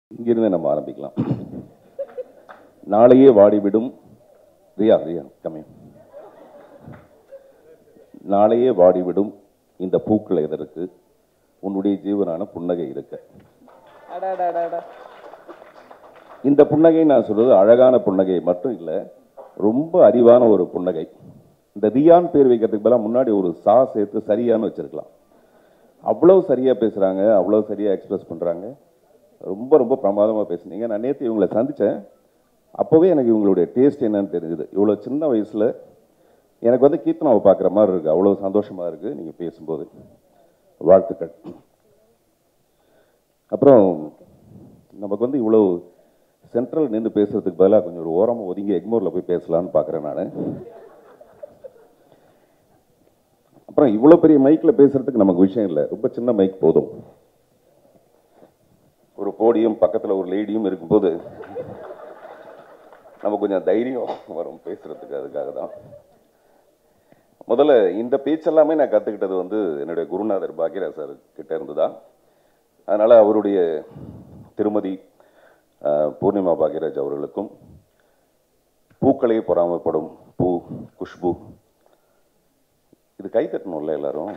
இங்கிருந்து நம்ம ஆரம்பிக்கலாம் நாளையே வாடிவிடும் ரியா ரியா கம்மியா நாளையே வாடிவிடும் இந்த பூக்கள் எதற்கு உன்னுடைய ஜீவனான புன்னகை இருக்க அடாடாடாடா. இந்த புன்னகை நான் சொல்றது அழகான புன்னகை மட்டும் இல்லை ரொம்ப அறிவான ஒரு புன்னகை இந்த ரியான் பேர் வைக்கிறதுக்கு பதிலாக முன்னாடி ஒரு சா சேர்த்து சரியான்னு வச்சிருக்கலாம் அவ்வளவு சரியா பேசுறாங்க அவ்வளவு சரியா எக்ஸ்பிரஸ் பண்றாங்க ரொம்ப ரொம்ப பிரமாதமா பேசுனீங்க நான் நேற்று இவங்களை சந்திச்சேன் அப்போவே எனக்கு இவங்களுடைய டேஸ்ட் என்னன்னு தெரிஞ்சுது இவ்வளோ சின்ன வயசுல எனக்கு வந்து கீர்த்தனாவை பார்க்குற மாதிரி இருக்கு அவ்வளோ சந்தோஷமா இருக்கு நீங்க பேசும்போது வாழ்த்துக்கள் அப்புறம் நமக்கு வந்து இவ்வளோ சென்ட்ரல் நின்று பேசுறதுக்கு பதிலாக கொஞ்சம் ஒரு ஓரமாக ஒதுங்கி எக்மோரில் போய் பேசலாம்னு பார்க்குறேன் நான் அப்புறம் இவ்வளோ பெரிய மைக்கில் பேசுறதுக்கு நமக்கு விஷயம் இல்லை ரொம்ப சின்ன மைக் போதும் ஒரு போடியும் பக்கத்தில் ஒரு லேடியும் இருக்கும்போது நமக்கு கொஞ்சம் தைரியம் வரும் பேசுறதுக்கு அதுக்காக தான் முதல்ல இந்த பேச்செல்லாமே நான் கற்றுக்கிட்டது வந்து என்னுடைய குருநாதர் பாக்யராஜ் சார் கிட்ட இருந்து தான் அதனால் அவருடைய திருமதி அஹ், பூர்ணிமா பாக்யராஜ் அவர்களுக்கும் பூக்களே பொறாமப்படும் பூ குஷ்பு இது கை தட்டணும்ல எல்லாரும்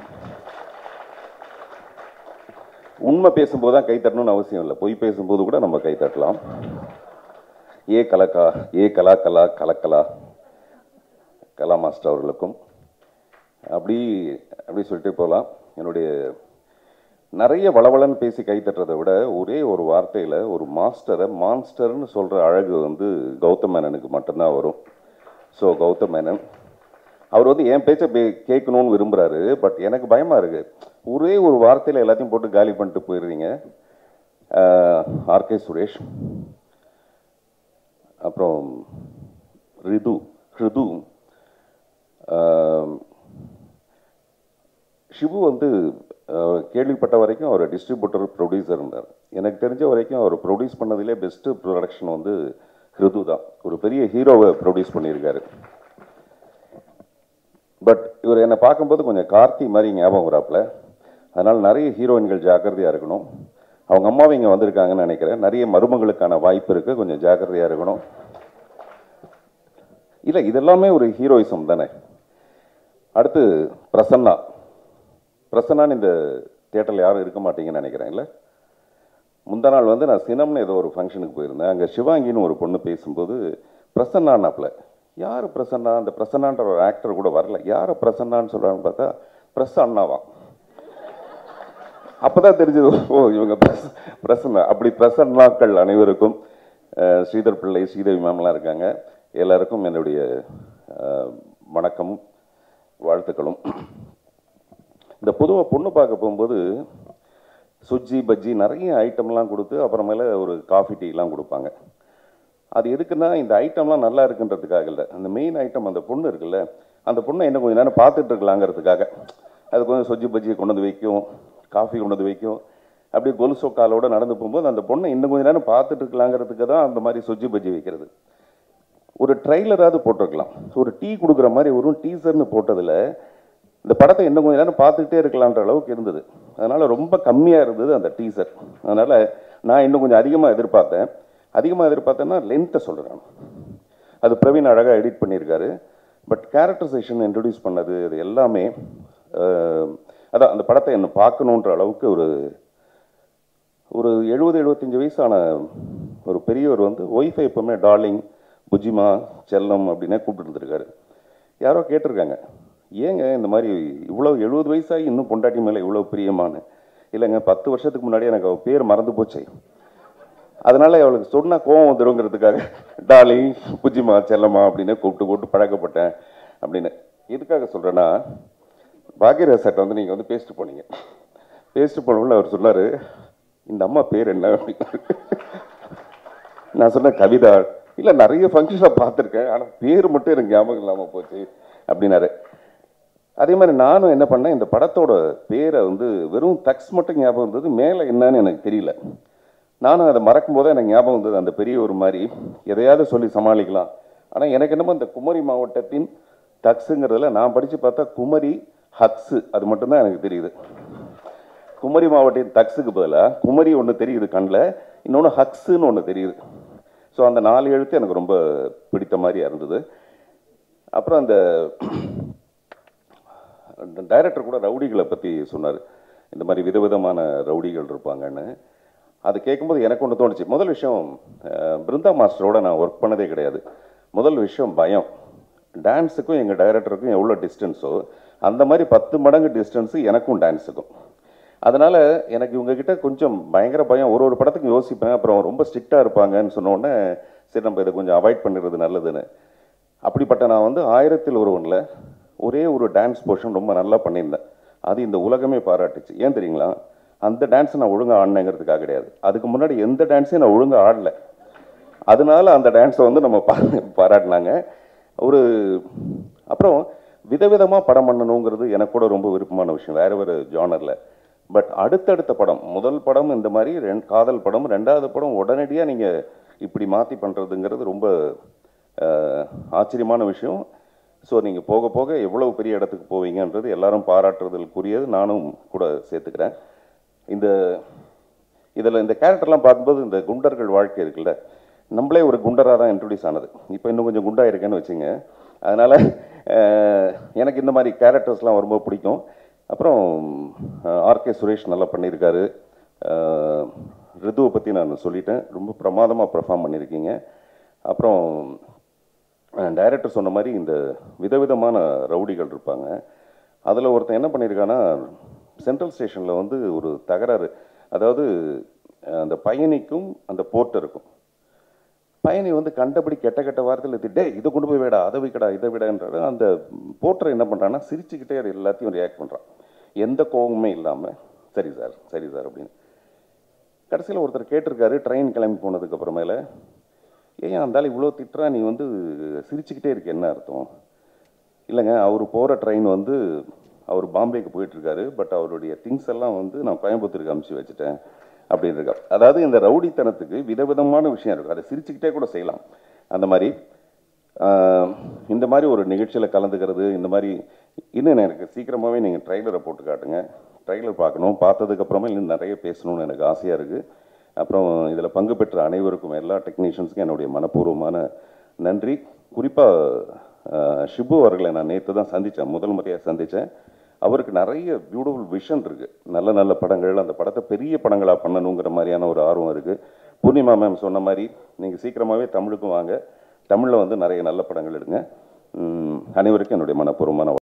உண்மை பேசும்போது தான் கை தட்டணும்னு அவசியம் இல்லை பொய் பேசும்போது கூட நம்ம கை தட்டலாம் ஏ கலக்கா ஏ கலா கலா கலக்கலா கலா மாஸ்டர் அவர்களுக்கும் அப்படி அப்படி சொல்லிட்டு போகலாம் என்னுடைய நிறைய வளவளன்னு பேசி கை தட்டுறதை விட ஒரே ஒரு வார்த்தையில் ஒரு மாஸ்டரை மான்ஸ்டர்னு சொல்கிற அழகு வந்து கௌதம் மேனனுக்கு மட்டும்தான் வரும் ஸோ கௌதம் மேனன் அவர் வந்து என் பேச்சை பே கேட்கணும்னு விரும்புகிறாரு பட் எனக்கு பயமாக இருக்கு ஒரே ஒரு வார்த்தையில் எல்லாத்தையும் போட்டு காலி பண்ணிட்டு போயிடுறீங்க ஆர்கே சுரேஷ் அப்புறம் ரிது ஹிருது ஆஹ், ஷிபு வந்து அஹ், கேள்விப்பட்ட வரைக்கும் அவர் டிஸ்ட்ரிபியூட்டர் ப்ரொடியூசர் இருந்தார் எனக்கு தெரிஞ்ச வரைக்கும் அவர் ப்ரொடியூஸ் பண்ணதிலே பெஸ்ட்டு ப்ரொடக்ஷன் வந்து ஹிருது தான் ஒரு பெரிய ஹீரோவை ப்ரொடியூஸ் பண்ணியிருக்காரு பட் இவர் என்னை பார்க்கும்போது கொஞ்சம் கார்த்தி மாதிரி ஞாபகம் வராப்புல அதனால் நிறைய ஹீரோயின்கள் ஜாக்கிரதையாக இருக்கணும் அவங்க அம்மாவும் இங்கே வந்திருக்காங்கன்னு நினைக்கிறேன் நிறைய மருமகளுக்கான வாய்ப்பு இருக்குது கொஞ்சம் ஜாக்கிரதையாக இருக்கணும் இல்லை இதெல்லாமே ஒரு ஹீரோயிசம் தானே அடுத்து பிரசன்னா பிரசன்னான்னு இந்த தியேட்டரில் யாரும் இருக்க மாட்டீங்கன்னு நினைக்கிறேன் இல்லை முந்தா நாள் வந்து நான் சினம்னு ஏதோ ஒரு ஃபங்க்ஷனுக்கு போயிருந்தேன் அங்கே சிவாங்கின்னு ஒரு பொண்ணு பேசும்போது பிரசன்னானாப்புல யார் பிரசன்னா அந்த பிரசன்னான்ற ஒரு ஆக்டர் கூட வரல யாரை பிரசன்னான்னு சொல்கிறான்னு பார்த்தா பிரஸ் அண்ணாவா அப்பதான் தெரிஞ்சது ஓ இவங்க பிரஸ் பிரசன்னா அப்படி பிரசன்னாக்கள் அனைவருக்கும் அஹ், ஸ்ரீதர் பிள்ளை ஸ்ரீதேவி மேம்லாம் இருக்காங்க எல்லாருக்கும் என்னுடைய அஹ், வணக்கமும் வாழ்த்துக்களும் இந்த பொதுவாக பொண்ணு பார்க்க போகும்போது சுஜ்ஜி பஜ்ஜி நிறைய ஐட்டம்லாம் கொடுத்து அப்புறமேல ஒரு காஃபி டீலாம் கொடுப்பாங்க அது எதுக்குன்னா இந்த ஐட்டம்லாம் நல்லா இருக்குன்றதுக்காக இல்லை அந்த மெயின் ஐட்டம் அந்த பொண்ணு இருக்குல்ல அந்த பொண்ணை என்ன கொஞ்சம் நேரம் பார்த்துட்டு இருக்கலாங்கிறதுக்காக அது கொஞ்சம் சொஜ்ஜி பஜ்ஜியை கொண்டு வந்து வைக்கும் காஃபி கொண்டு வந்து வைக்கும் அப்படியே கொலுசோ காலோட நடந்து போகும்போது அந்த பொண்ணை இன்னும் கொஞ்ச நேரம் பார்த்துட்டு இருக்கலாங்கிறதுக்கு தான் அந்த மாதிரி சொஜ்ஜி பஜ்ஜி வைக்கிறது ஒரு ட்ரைலராவது போட்டிருக்கலாம் ஒரு டீ கொடுக்குற மாதிரி ஒரு டீசர்னு போட்டதில் இந்த படத்தை இன்னும் கொஞ்ச நேரம் பார்த்துக்கிட்டே இருக்கலான்ற அளவுக்கு இருந்தது அதனால ரொம்ப கம்மியாக இருந்தது அந்த டீசர் அதனால நான் இன்னும் கொஞ்சம் அதிகமாக எதிர்பார்த்தேன் அதிகமாக எதிர்பார்த்தேன்னா லென்த்தை சொல்கிறேன் அது பிரவீன் அழகாக எடிட் பண்ணியிருக்காரு பட் கேரக்டரைசேஷன் இன்ட்ரடியூஸ் பண்ணது இது எல்லாமே அஹ், அதான் அந்த படத்தை என்ன பார்க்கணுன்ற அளவுக்கு ஒரு ஒரு எழுபது எழுபத்தஞ்சு வயசான ஒரு பெரியவர் வந்து ஒய்ஃபை எப்பவுமே டார்லிங் புஜிமா செல்லம் அப்படின்னே கூப்பிட்டு இருந்திருக்காரு யாரோ கேட்டிருக்காங்க ஏங்க இந்த மாதிரி இவ்வளோ எழுபது வயசாகி இன்னும் பொண்டாட்டி மேலே இவ்வளோ பிரியமானு இல்லைங்க பத்து வருஷத்துக்கு முன்னாடி எனக்கு அவ பேர் மறந்து போச்சு அதனால அவளுக்கு சொன்னா கோவம் வந்துருங்கிறதுக்காக டார்லிங் புஜிமா செல்லம்மா அப்படின்னு கூப்பிட்டு கூப்பிட்டு பழக்கப்பட்டேன் அப்படின்னு எதுக்காக சொல்றேன்னா பாக்யராஜ் சார்ட்ட வந்து நீங்க வந்து பேசிட்டு போனீங்க பேசிட்டு போனவங்கள அவர் சொன்னாரு இந்த அம்மா பேர் என்ன அப்படின்னாரு நான் சொன்னேன் கவிதா இல்ல நிறைய ஃபங்க்ஷனை பார்த்துருக்கேன் ஆனா பேர் மட்டும் எனக்கு ஞாபகம் இல்லாம போச்சு அப்படின்னாரு அதே மாதிரி நானும் என்ன பண்ணேன் இந்த படத்தோட பேரை வந்து வெறும் டக்ஸ் மட்டும் ஞாபகம் இருந்தது மேலே என்னன்னு எனக்கு தெரியல நானும் அதை மறக்கும் போதே எனக்கு ஞாபகம் இருந்தது அந்த பெரிய ஒரு மாதிரி எதையாவது சொல்லி சமாளிக்கலாம் ஆனால் எனக்கு என்னமோ இந்த குமரி மாவட்டத்தின் தக்ஸுங்கிறதுல நான் படித்து பார்த்தா குமரி ஹக்ஸு அது மட்டும்தான் எனக்கு தெரியுது குமரி மாவட்டத்தின் தக்ஸுக்கு பதிலாக குமரி ஒன்று தெரியுது கண்ணில் இன்னொன்று ஹக்ஸுன்னு ஒன்று தெரியுது ஸோ அந்த நாலு எழுத்து எனக்கு ரொம்ப பிடித்த மாதிரியா இருந்தது அப்புறம் அந்த டைரக்டர் கூட ரவுடிகளை பற்றி சொன்னார் இந்த மாதிரி விதவிதமான ரவுடிகள் இருப்பாங்கன்னு அது கேட்கும்போது எனக்கு ஒன்று தோணுச்சு முதல் விஷயம் அஹ், பிருந்தா மாஸ்டரோட நான் ஒர்க் பண்ணதே கிடையாது முதல் விஷயம் பயம் டான்ஸுக்கும் எங்கள் டைரக்டருக்கும் எவ்வளோ டிஸ்டன்ஸோ அந்த மாதிரி பத்து மடங்கு டிஸ்டன்ஸு எனக்கும் டான்ஸுக்கும் அதனால் எனக்கு இவங்ககிட்ட கொஞ்சம் பயங்கர பயம் ஒரு ஒரு படத்துக்கும் யோசிப்பேன் அப்புறம் ரொம்ப ஸ்ட்ரிக்டாக இருப்பாங்கன்னு சொன்ன உடனே சரி நம்ம இதை கொஞ்சம் அவாய்ட் பண்ணிடுறது நல்லதுன்னு அப்படிப்பட்ட நான் வந்து ஆயிரத்தில் ஒருவனில் ஒரே ஒரு டான்ஸ் போர்ஷன் ரொம்ப நல்லா பண்ணியிருந்தேன் அது இந்த உலகமே பாராட்டுச்சு ஏன் தெரியுங்களா அந்த டான்ஸ் நான் ஒழுங்காக ஆடினேங்கிறதுக்காக கிடையாது அதுக்கு முன்னாடி எந்த டான்ஸையும் நான் ஒழுங்காக ஆடல அதனால அந்த டான்ஸை வந்து நம்ம பா பாராட்டினாங்க ஒரு அப்புறம் விதவிதமாக படம் பண்ணணுங்கிறது எனக்கு கூட ரொம்ப விருப்பமான விஷயம் வேறு வேறு ஜானரில் பட் அடுத்தடுத்த படம் முதல் படம் இந்த மாதிரி ரெண்டு காதல் படம் ரெண்டாவது படம் உடனடியாக நீங்கள் இப்படி மாற்றி பண்ணுறதுங்கிறது ரொம்ப அஹ், ஆச்சரியமான விஷயம் ஸோ நீங்கள் போக போக எவ்வளவு பெரிய இடத்துக்கு போவீங்கன்றது எல்லாரும் பாராட்டுறதுக்குரியது நானும் கூட சேர்த்துக்கிறேன் இந்த இதில் இந்த கேரக்டர்லாம் பார்க்கும்போது இந்த குண்டர்கள் வாழ்க்கை இருக்குல்ல நம்மளே ஒரு குண்டராக தான் இன்ட்ரடியூஸ் ஆனது இப்போ இன்னும் கொஞ்சம் குண்டா இருக்கேன்னு வச்சுங்க அதனால் எனக்கு இந்த மாதிரி கேரக்டர்ஸ்லாம் ரொம்ப பிடிக்கும் அப்புறம் ஆர்கே சுரேஷ் நல்லா பண்ணியிருக்காரு அஹ், ரிதுவை பற்றி நான் சொல்லிட்டேன் ரொம்ப பிரமாதமாக பெர்ஃபார்ம் பண்ணியிருக்கீங்க அப்புறம் டைரக்டர் சொன்ன மாதிரி இந்த விதவிதமான ரவுடிகள் இருப்பாங்க அதில் ஒருத்தன் என்ன பண்ணியிருக்கான்னா சென்ட்ரல் ஸ்டேஷனில் வந்து ஒரு தகராறு அதாவது அஹ், அந்த பயணிக்கும் அந்த போர்ட்டருக்கும் பயணி வந்து கண்டபடி கெட்ட கெட்ட வார்த்தையில் திட்டே இதை கொண்டு போய் விடா அதை வைக்கடா இதை விடன்றாரு அந்த போர்ட்டர் என்ன பண்ணுறான்னா சிரிச்சுக்கிட்டே அது எல்லாத்தையும் ரியாக்ட் பண்ணுறான் எந்த கோபமுமே இல்லாமல் சரி சார் சரி சார் அப்படின்னு கடைசியில் ஒருத்தர் கேட்டிருக்காரு ட்ரெயின் கிளம்பி போனதுக்கு அப்புறமேல ஏன் அந்தாலும் இவ்வளோ திட்டுறா நீ வந்து சிரிச்சுக்கிட்டே இருக்க என்ன அர்த்தம் இல்லைங்க அவர் போகிற ட்ரெயின் வந்து அவர் பாம்பேக்கு போயிட்டுருக்காரு பட் அவருடைய திங்ஸ் எல்லாம் வந்து நான் கோயம்புத்தூருக்கு அமுச்சு வச்சுட்டேன் அப்படின்னு இருக்கா அதாவது இந்த ரவுடித்தனத்துக்கு விதவிதமான விஷயம் இருக்கும் அதை சிரிச்சுக்கிட்டே கூட செய்யலாம் அந்த மாதிரி ஆஹ், இந்த மாதிரி ஒரு நிகழ்ச்சியில் கலந்துக்கிறது இந்த மாதிரி இன்னும் எனக்கு சீக்கிரமாகவே நீங்கள் ட்ரைலரை போட்டு காட்டுங்க ட்ரைலர் பார்க்கணும் பார்த்ததுக்கப்புறமா இன்னும் நிறைய பேசணும்னு எனக்கு ஆசையாக இருக்குது அப்புறம் இதில் பங்கு பெற்ற அனைவருக்கும் எல்லா டெக்னீஷியன்ஸுக்கும் என்னுடைய மனப்பூர்வமான நன்றி குறிப்பாக ஷிபு அவர்களை நான் நேற்று தான் சந்தித்தேன் முதல் முறையாக சந்தித்தேன் அவருக்கு நிறைய பியூட்டிஃபுல் விஷன் இருக்குது நல்ல நல்ல படங்கள் அந்த படத்தை பெரிய படங்களாக பண்ணணுங்கிற மாதிரியான ஒரு ஆர்வம் இருக்குது பூர்ணிமா மேம் சொன்ன மாதிரி நீங்கள் சீக்கிரமாகவே தமிழுக்கும் வாங்க தமிழில் வந்து நிறைய நல்ல படங்கள் எடுங்க உம், அனைவருக்கும் என்னுடைய மனப்பூர்வமான